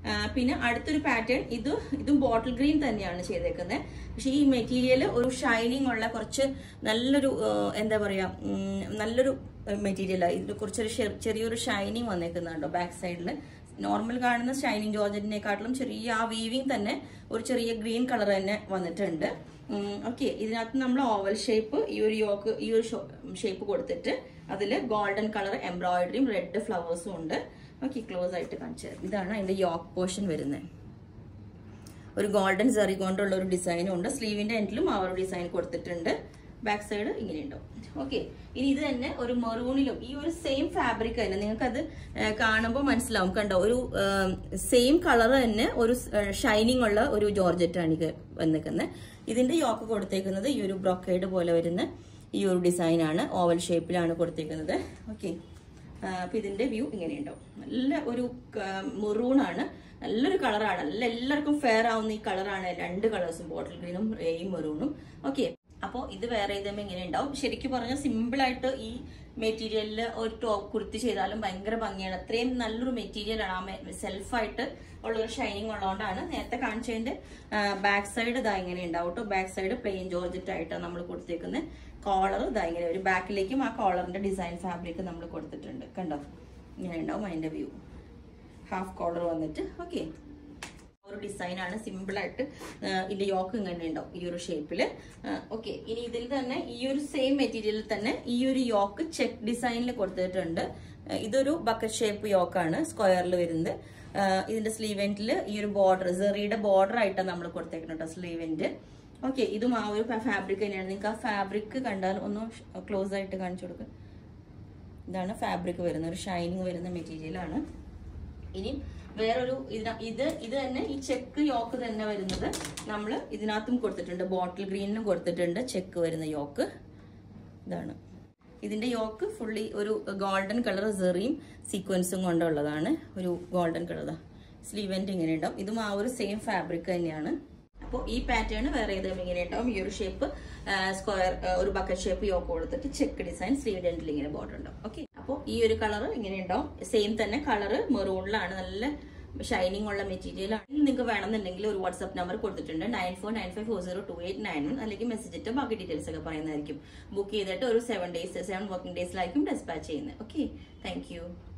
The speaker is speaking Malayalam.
ആ, പിന്നെ അടുത്തൊരു പാറ്റേൺ ഇത് ഇതും ബോട്ടിൽ ഗ്രീൻ തന്നെയാണ് ചെയ്തേക്കുന്നത് പക്ഷെ ഈ മെറ്റീരിയൽ ഒരു ഷൈനിങ് ഉള്ള കുറച്ച് നല്ലൊരു ആ, എന്താ പറയാ ഉം, നല്ലൊരു മെറ്റീരിയലാണ് ഇതിൽ കുറച്ചൊരു ഷെ- ചെറിയൊരു ഷൈനിങ് വന്നേക്കുന്നുണ്ടോ ബാക്ക് സൈഡിൽ നോർമൽ കാണുന്ന ഷൈനിങ് ജോർജറ്റിനെക്കാട്ടിലും ചെറിയ ആ വീവിങ് തന്നെ ഒരു ചെറിയ ഗ്രീൻ കളർ തന്നെ വന്നിട്ടുണ്ട് ഓക്കെ ഇതിനകത്ത് നമ്മൾ ഓവൽ ഷേപ്പ് ഈ ഒരു യോക്ക് ഈ ഒരു ഷേപ്പ് കൊടുത്തിട്ട് അതിൽ ഗോൾഡൻ കളർ എംബ്രോയിഡറിയും റെഡ് ഫ്ലവേഴ്സും ഉണ്ട് ഓക്കെ ക്ലോസ് ആയിട്ട് കാണിച്ചു തരാം ഇതാണ് അതിന്റെ യോക്ക് പോർഷൻ വരുന്നത് ഒരു ഗോൾഡൻ സെറി കൊണ്ടുള്ള ഒരു ഡിസൈനും ഉണ്ട് സ്ലീവിന്റെ എൻഡിലും ആ ഒരു ഡിസൈൻ കൊടുത്തിട്ടുണ്ട് ബാക്ക് സൈഡ് ഇങ്ങനെ ഉണ്ടാവും ഓക്കെ ഇനി ഇത് തന്നെ ഒരു മെറൂണിലും ഈ ഒരു സെയിം ഫാബ്രിക് തന്നെ നിങ്ങൾക്ക് അത് കാണുമ്പോൾ മനസ്സിലാവും കണ്ടോ ഒരു സെയിം കളർ തന്നെ ഒരു ഷൈനിങ് ഉള്ള ഒരു ജോർജറ്റാണ് ഇത് വന്നിരിക്കുന്നത് ഇതിന്റെ യോക്ക് കൊടുത്തേക്കുന്നത് ഈ ഒരു ബ്രോക്കേഡ് പോലെ വരുന്ന ഈ ഒരു ഡിസൈൻ ആണ് ഓവൽ ഷേപ്പിലാണ് കൊടുത്തേക്കുന്നത് ഓക്കെ അപ്പൊ ഇതിന്റെ വ്യൂ ഇങ്ങനെ ഉണ്ടാവും നല്ല ഒരു മെറൂൺ ആണ് നല്ലൊരു കളറാണ് നല്ല എല്ലാവർക്കും ഫെയർ ആവുന്ന ഈ കളറാണ് രണ്ട് കളേഴ്സും ബോട്ടിൽ ഗ്രീനും ഈ മെറൂണും ഓക്കെ അപ്പോൾ ഇത് വേറെ ഇതുമ്പോൾ ഇങ്ങനെ ഉണ്ടാവും ശരിക്കും പറഞ്ഞാൽ സിമ്പിൾ ആയിട്ട് ഈ മെറ്റീരിയലിൽ ഒരു ടോപ്പ് കുർത്തി ചെയ്താലും ഭയങ്കര ഭംഗിയാണ് അത്രയും നല്ലൊരു മെറ്റീരിയൽ ആണ് ആ സെൽഫായിട്ട് ഉള്ളൊരു ഷൈനിങ് ഉള്ളതുകൊണ്ടാണ് നേരത്തെ കാണിച്ചതിന്റെ ബാക്ക് സൈഡ് ഇതാ ഇങ്ങനെ ഉണ്ടാവും കേട്ടോ ബാക്ക് സൈഡ് പ്ലെയിൻ ജോർജറ്റ് ആയിട്ടാണ് നമ്മൾ കൊടുത്തേക്കുന്നത് കോളർ ഇതാ ഇങ്ങനെ ഒരു ബാക്കിലേക്കും ആ കോളറിന്റെ ഡിസൈൻ ഫാബ്രിക് നമ്മൾ കൊടുത്തിട്ടുണ്ട് കണ്ടോ ഇങ്ങനെ ഉണ്ടാവും അതിന്റെ വ്യൂ ഹാഫ് കോളർ വന്നിട്ട് ഓക്കെ ഒരു ഡിസൈൻ ആണ് സിമ്പിൾ ആയിട്ട് ആ, ഇതിന്റെ യോക്ക് ഇങ്ങനെ ഉണ്ടാവും ഈ ഒരു ഷേപ്പില് ഓക്കെ ഇനി ഇതിൽ തന്നെ ഈ ഒരു സെയിം മെറ്റീരിയലിൽ തന്നെ ഈ ഒരു യോക്ക് ചെക്ക് ഡിസൈനിൽ കൊടുത്തിട്ടുണ്ട് ആ, ഇതൊരു ബക്കറ്റ് ഷേപ്പ് യോക്കാണ് സ്ക്വയറിൽ വരുന്നത് ആ, ഇതിന്റെ സ്ലീവ് എൻഡിൽ ഈ ഒരു ബോർഡർ സെറിയുടെ ബോർഡർ ആയിട്ടാണ് നമ്മൾ കൊടുത്തേക്കുന്നത് കേട്ടോ സ്ലീവ് എൻഡ് ഓക്കെ ഇതും ആ ഒരു ഫാബ്രിക് തന്നെയാണ് നിങ്ങൾക്ക് ആ ഫാബ്രിക് കണ്ടാൽ ഒന്ന് ക്ലോസ് ആയിട്ട് കാണിച്ചു കൊടുക്കുക ഇതാണ് ഫാബ്രിക് വരുന്നത് ഒരു ഷൈനിങ് വരുന്ന മെറ്റീരിയൽ ആണ് ഇനി വേറൊരു ഇതിന ഇത് ഇത് തന്നെ ഈ ചെക്ക് യോക്ക് തന്നെ വരുന്നത് നമ്മൾ ഇതിനകത്തും കൊടുത്തിട്ടുണ്ട് ബോട്ടിൽ ഗ്രീനിലും കൊടുത്തിട്ടുണ്ട് ചെക്ക് വരുന്ന യോക്ക് ഇതാണ് ഇതിന്റെ യോക്ക് ഫുള്ളി ഒരു ഗോൾഡൻ കളർ സെറിയും സീക്വൻസും കൊണ്ടുള്ളതാണ് ഒരു ഗോൾഡൻ കളർ സ്ലീവെന്റ് ഇങ്ങനെ ഉണ്ടാവും ഇതും ആ ഒരു സെയിം ഫാബ്രിക് തന്നെയാണ് അപ്പോൾ ഈ പാറ്റേൺ വേറെ ഏതെങ്കിലും ഇങ്ങനെ ഉണ്ടാവും ഈ ഒരു ഷേപ്പ് സ്ക്വയർ ഒരു ബക്കറ്റ് ഷേപ്പ് യോക്ക് കൊടുത്തിട്ട് ചെക്ക് ഡിസൈൻ സ്ലീവ് എൻഡിൽ ഇങ്ങനെ ബോർഡർ ഉണ്ടാവും ഓക്കെ അപ്പോൾ ഈ ഒരു കളർ ഇങ്ങനെ ഉണ്ടാവും സെയിം തന്നെ കളർ മെറൂണിലാണ് നല്ല ഷൈനിങ് ഉള്ള മെറ്റീരിയൽ ആണ് നിങ്ങൾക്ക് വേണമെന്നുണ്ടെങ്കിൽ ഒരു വാട്സ്ആപ്പ് നമ്പർ കൊടുത്തിട്ടുണ്ട് nine four nine five four zero two eight nine one അല്ലെങ്കിൽ മെസ്സേജ് ഇട്ട് ബാക്കി ഡീറ്റെയിൽസ് ഒക്കെ പറയുന്നതായിരിക്കും ബുക്ക് ചെയ്തിട്ട് ഒരു സെവൻ ഡേയ്സ് സെവൻ വർക്കിംഗ് ഡേയ്സിലായിരിക്കും ഡെസ്പാച്ച് ചെയ്യുന്നത് ഓക്കെ താങ്ക്